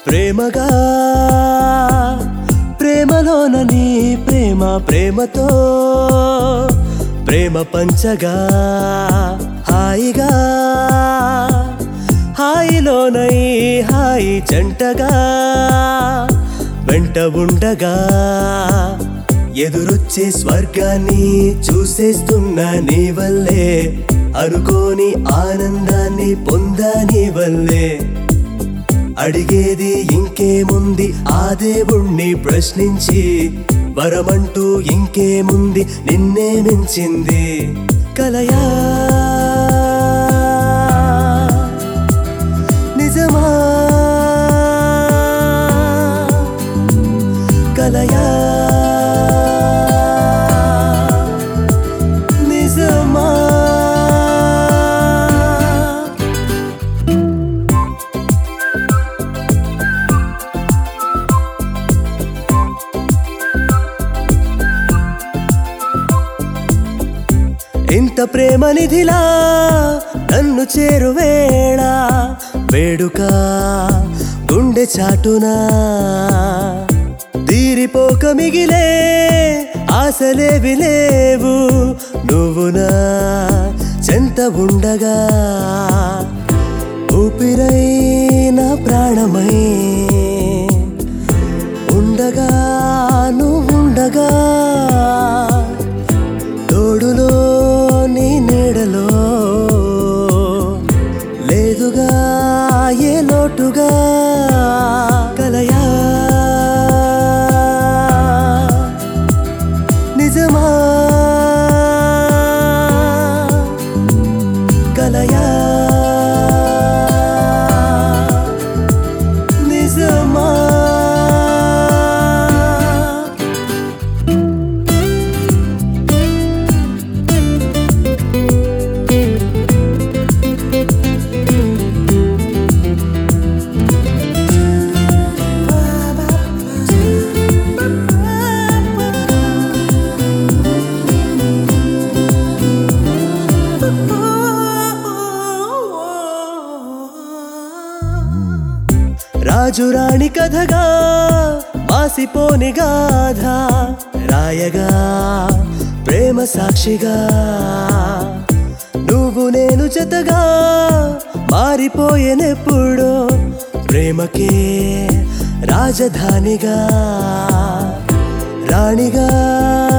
ప్రేమగా ప్రేమలోన నీ ప్రేమ ప్రేమతో ప్రేమ పంచగా హాయిగా హాయిలోన ఈ హాయి జంటగా వెంట ఉండగా ఎదురొచ్చే స్వర్గాన్ని చూసేస్తున్న నీ వల్లే అనుకోని ఆనందాన్ని పొందా నీ వల్లే అడిగేది ఇంకేముంది ఆ దేవుణ్ణి ప్రశ్నించి వరమంటూ ఇంకేముంది నిన్నే మించింది కలయా నిజమా కలయా నిజమా ఇంత ప్రేమ నిధిలా నన్ను చేరువేళ వేడుక గుండె చాటునా తీరిపోక మిగిలే ఆశలేవి లేవు నువ్వు నా చెంత ఉండగా ఊపిరై నా ప్రాణమై ఉండగా నువ్వుండగా తోడులో నీ నీడలో లేదుగా ఏ లోటుగా కలయా నిజమా కలయా నిజమా రాజు రాణి కథగా మాసిపోని గాథ రాయగా ప్రేమ సాక్షిగా నువ్వు నేను జతగా మారిపోయేనెప్పుడో ప్రేమకే రాజధానిగా రాణిగా